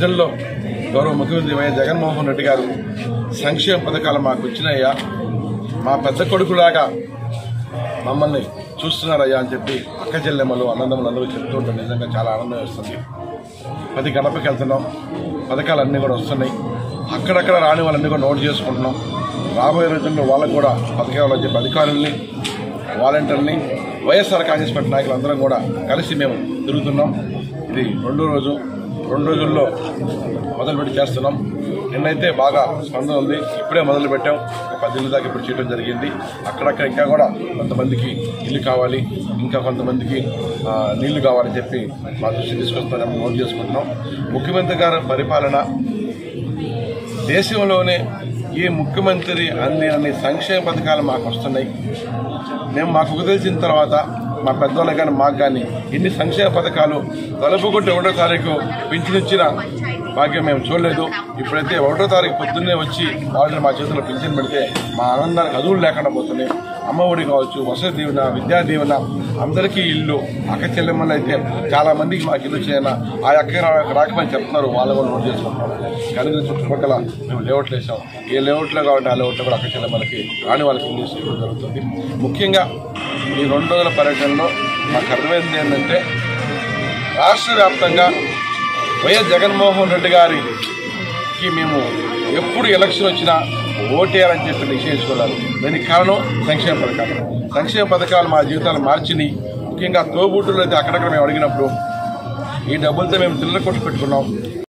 ప్రజల్లో గౌరవ ముఖ్యమంత్రి వైఎస్ జగన్మోహన్ రెడ్డి గారు సంక్షేమ పథకాలు మాకు వచ్చినాయా మా పెద్ద కొడుకులాగా మమ్మల్ని చూస్తున్నారయ్యా అని చెప్పి అక్క చెల్లెమ్మలు అన్నదమ్ములు అందరూ చెప్తూ ఉంటారు నిజంగా చాలా ఆనందం వేస్తుంది పది గడపకి వెళ్తున్నాం పథకాలన్నీ కూడా వస్తున్నాయి అక్కడక్కడ రాని వాళ్ళన్నీ కూడా నోట్ చేసుకుంటున్నాం రాబోయే రోజుల్లో వాళ్ళకు కూడా పథకాలు అని చెప్పి అధికారుల్ని వాలంటీర్ని వైఎస్ఆర్ కాంగ్రెస్ పార్టీ నాయకులందరం కూడా కలిసి మేము తిరుగుతున్నాం ఇది రెండో రోజు రెండు రోజుల్లో మొదలుపెట్టి చేస్తున్నాం నిన్నైతే బాగా స్పందన ఉంది ఇప్పుడే మొదలు పెట్టాం ఒక పది ఇళ్ళ దాకా ఇప్పుడు చేయడం జరిగింది అక్కడక్కడ ఇంకా కూడా కొంతమందికి ఇల్లు కావాలి ఇంకా కొంతమందికి ఆ, నీళ్లు కావాలని చెప్పి మా దృష్టి తీసుకొస్తాం నోట్ చేసుకుంటున్నాం ముఖ్యమంత్రి గారి పరిపాలన దేశంలోనే ఏ ముఖ్యమంత్రి అన్ని అన్ని సంక్షేమ పథకాలు మాకు వస్తున్నాయి మేము మాకు తెలిసిన తర్వాత మా పెద్దవాళ్ళకి కానీ మాకు కానీ ఇన్ని సంక్షేమ పథకాలు తలుపుకుంటే ఒకటో తారీఖు పింఛనిచ్చిన భాగ్యం మేము చూడలేదు ఇప్పుడైతే ఒకటో తారీఖు పొద్దున్నే వచ్చి వాళ్ళు మా చేతిలో పింఛన్ పెడితే మా ఆనందానికి అదువులు లేకుండా పోతున్నాయి అమ్మఒడి కావచ్చు వసతి దీవెన విద్యా దీవెన అందరికీ ఇల్లు అక్క చెల్లెమ్మలు అయితే చాలా మందికి మాకు ఇల్లు చేయన ఆ అక్క రా- రాకమని చెప్తున్నారు వాళ్ళు కూడా నోట్ చేసుకుంటున్నాం కనుక చుట్టుపక్కల మేము లేఅవుట్లు వేసాం ఏ లేఅవుట్లో కాబట్టి ఆ లేఅవుట్లో కూడా అక్క చెల్లెమ్మలకి రాని వాళ్ళకి ఇల్లు ఇవ్వడం జరుగుతుంది ముఖ్యంగా ఈ రెండు రోజుల పర్యటనలో మాకు అర్థమైంది ఏంటంటే రాష్ట్ర వ్యాప్తంగా వైఎస్ జగన్మోహన్ రెడ్డి గారికి మేము ఎప్పుడు ఎలక్షన్ వచ్చినా ఓటేయాలని చెప్పి నిశ్చయించుకోవాలి దానికి కారణం సంక్షేమ పథకాలు సంక్షేమ పథకాలు మా జీవితాలు మార్చినాయి ముఖ్యంగా తోబుట్టులు అయితే అక్కడక్కడ మేము అడిగినప్పుడు ఈ డబ్బులతో మేము చిల్లర కొట్టు పెట్టుకున్నాం